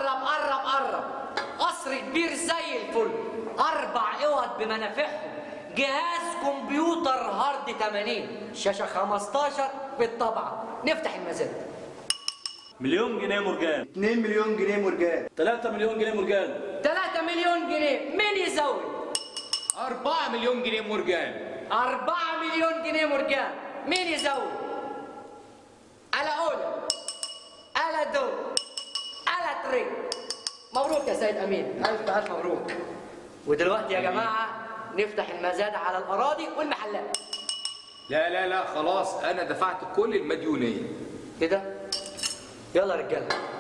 قرب قرب قرب قصر كبير زي الفل اربع اوض بمنافعهم جهاز كمبيوتر هارد 80 شاشه 15 بالطبعه نفتح المزاد مليون جنيه مرجان 2 مليون جنيه مرجان 3 مليون جنيه مرجان 3 مليون جنيه مين يزود 4 مليون جنيه مرجان 4 مليون جنيه مرجان مين يزود على أولى على دو على تري مبروك يا سيد أمين ألف ألف مبروك ودلوقتي يا جماعة نفتح المزاد على الأراضي والمحلات لا لا لا خلاص انا دفعت كل المديونيه كده يلا يا رجالة